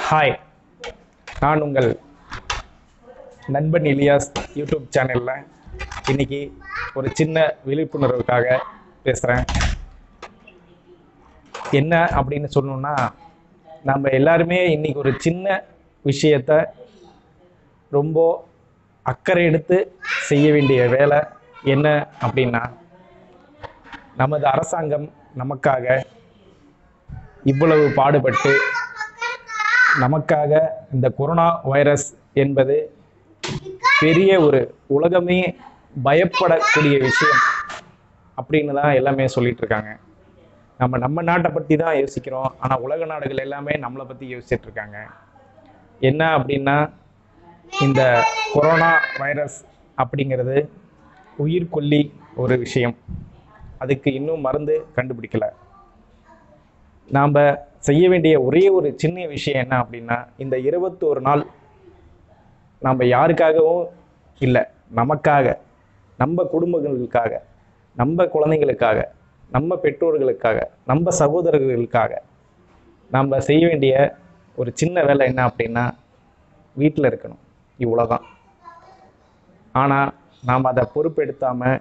hi நான் உங்கள் நண்பன் இலியாஸ் யூடியூப் சேனலில் இன்னைக்கு ஒரு சின்ன விழிப்புணர்வுக்காக பேசுகிறேன் என்ன அப்படின்னு சொல்லணும்னா நம்ம எல்லாருமே இன்னைக்கு ஒரு சின்ன விஷயத்த ரொம்ப அக்கறை எடுத்து செய்ய வேண்டிய வேலை என்ன அப்படின்னா நமது அரசாங்கம் நமக்காக இவ்வளவு பாடுபட்டு நமக்காக இந்த கொரோனா வைரஸ் என்பது பெரிய ஒரு உலகமே பயப்படக்கூடிய விஷயம் அப்படின்னு தான் எல்லாமே சொல்லிட்டு இருக்காங்க நம்ம நம்ம நாட்டை பற்றி தான் யோசிக்கிறோம் ஆனால் உலக நாடுகள் எல்லாமே நம்மளை பற்றி யோசிச்சுட்டு இருக்காங்க என்ன அப்படின்னா இந்த கொரோனா வைரஸ் அப்படிங்கிறது உயிர்கொல்லி ஒரு விஷயம் அதுக்கு இன்னும் மருந்து கண்டுபிடிக்கல நாம் செய்ய வேண்டிய ஒரே ஒரு சின்ன விஷயம் என்ன அப்படின்னா இந்த இருபத்தோரு நாள் நாம் யாருக்காகவும் இல்லை நமக்காக நம்ம குடும்பங்களுக்காக நம்ம குழந்தைங்களுக்காக நம்ம பெற்றோர்களுக்காக நம்ம சகோதரர்களுக்காக நாம் செய்ய வேண்டிய ஒரு சின்ன வேலை என்ன அப்படின்னா வீட்டில் இருக்கணும் இவ்வளோதான் ஆனால் நாம் அதை பொறுப்பெடுத்தாமல்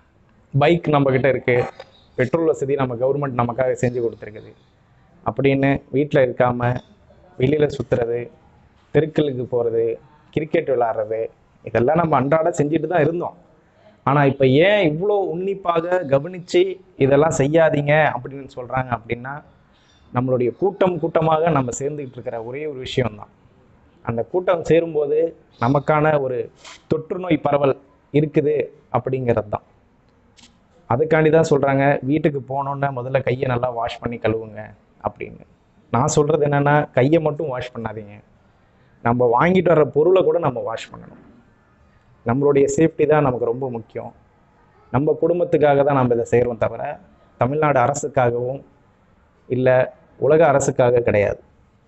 பைக் நம்மக்கிட்ட இருக்குது பெட்ரோல் வசதி நம்ம கவர்மெண்ட் நமக்காக செஞ்சு கொடுத்துருக்குது அப்படின்னு வீட்டில் இருக்காமல் வெளியில் சுற்றுறது தெருக்களுக்கு போகிறது கிரிக்கெட் விளாட்றது இதெல்லாம் நம்ம அன்றாட செஞ்சுட்டு தான் இருந்தோம் ஆனால் இப்போ ஏன் இவ்வளோ உன்னிப்பாக கவனித்து இதெல்லாம் செய்யாதீங்க அப்படின்னு சொல்கிறாங்க அப்படின்னா நம்மளுடைய கூட்டம் கூட்டமாக நம்ம சேர்ந்துக்கிட்டு இருக்கிற ஒரே ஒரு விஷயம்தான் அந்த கூட்டம் சேரும்போது நமக்கான ஒரு தொற்று நோய் பரவல் இருக்குது அப்படிங்கிறது தான் அதுக்காண்டி தான் சொல்கிறாங்க வீட்டுக்கு போனோன்னே முதல்ல கையை நல்லா வாஷ் பண்ணி கழுவுங்க அப்படின்னு நான் சொல்கிறது என்னென்னா கையை மட்டும் வாஷ் பண்ணாதீங்க நம்ம வாங்கிட்டு வர்ற பொருளை கூட நம்ம வாஷ் பண்ணணும் நம்மளுடைய சேஃப்டி தான் நமக்கு ரொம்ப முக்கியம் நம்ம குடும்பத்துக்காக தான் நம்ம இதை செய்கிறோம் தவிர தமிழ்நாடு அரசுக்காகவும் இல்லை உலக அரசுக்காக கிடையாது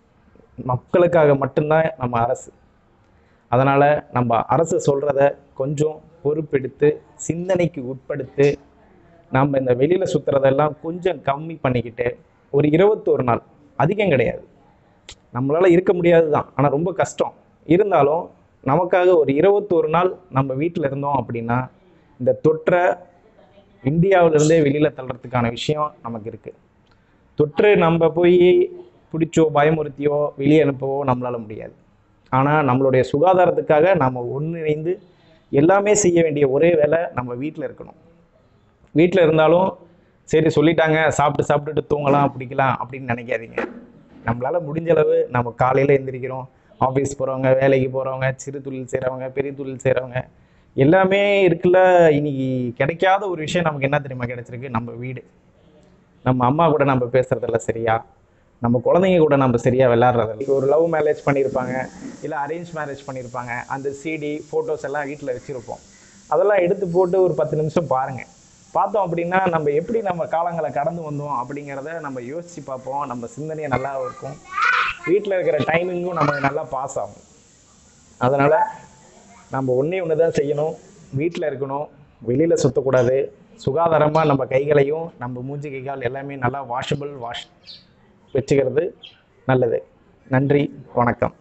மக்களுக்காக மட்டும்தான் நம்ம அரசு அதனால் நம்ம அரசு சொல்கிறத கொஞ்சம் பொறுப்பெடுத்து சிந்தனைக்கு உட்படுத்து நம்ம இந்த வெளியில் சுற்றுறதெல்லாம் கொஞ்சம் கம்மி பண்ணிக்கிட்டு ஒரு இருபத்தோரு நாள் அதிகம் கிடையாது நம்மளால் இருக்க முடியாது தான் ஆனால் ரொம்ப கஷ்டம் இருந்தாலும் நமக்காக ஒரு இருபத்தோரு நாள் நம்ம வீட்டில் இருந்தோம் அப்படின்னா இந்த தொற்றை இந்தியாவிலிருந்தே வெளியில் தள்ளுறதுக்கான விஷயம் நமக்கு இருக்குது தொற்று நம்ம போய் பிடிச்சோ பயமுறுத்தியோ வெளியே அனுப்பவோ நம்மளால் முடியாது ஆனால் நம்மளுடைய சுகாதாரத்துக்காக நாம் ஒன்றிணைந்து எல்லாமே செய்ய வேண்டிய ஒரே வேலை நம்ம வீட்டில் இருக்கணும் வீட்டில் இருந்தாலும் சரி சொல்லிட்டாங்க சாப்பிட்டு சாப்பிட்டுட்டு தூங்கலாம் பிடிக்கலாம் அப்படின்னு நினைக்காதீங்க நம்மளால் முடிஞ்ச அளவு நம்ம காலையில் எந்திரிக்கிறோம் ஆஃபீஸ் போகிறவங்க வேலைக்கு போகிறவங்க சிறு தொழில் செய்கிறவங்க பெரிய தொழில் செய்கிறவங்க எல்லாமே இருக்குல்ல இன்னைக்கு கிடைக்காத ஒரு விஷயம் நமக்கு என்ன தெரியுமா கிடைச்சிருக்கு நம்ம வீடு நம்ம அம்மா கூட நம்ம பேசுறதில்ல சரியா நம்ம குழந்தைங்க கூட நம்ம சரியா விளையாடுறதில்ல ஒரு லவ் மேரேஜ் பண்ணியிருப்பாங்க இல்லை அரேஞ்ச் மேரேஜ் பண்ணியிருப்பாங்க அந்த சிடி ஃபோட்டோஸ் எல்லாம் வீட்டில் வச்சுருப்போம் அதெல்லாம் எடுத்து போட்டு ஒரு பத்து நிமிஷம் பாருங்கள் பார்த்தோம் அப்படின்னா நம்ம எப்படி நம்ம காலங்களை கடந்து வந்தோம் அப்படிங்கிறத நம்ம யோசித்து பார்ப்போம் நம்ம சிந்தனையை நல்லா இருக்கும் வீட்டில் இருக்கிற டைமிங்கும் நமக்கு நல்லா பாஸ் ஆகும் அதனால் நம்ம ஒன்றே ஒன்று தான் செய்யணும் வீட்டில் இருக்கணும் வெளியில் சுற்றக்கூடாது சுகாதாரமாக நம்ம கைகளையும் நம்ம மூஞ்சி கைகால் எல்லாமே நல்லா வாஷபிள் வாஷ் வச்சுக்கிறது நல்லது நன்றி வணக்கம்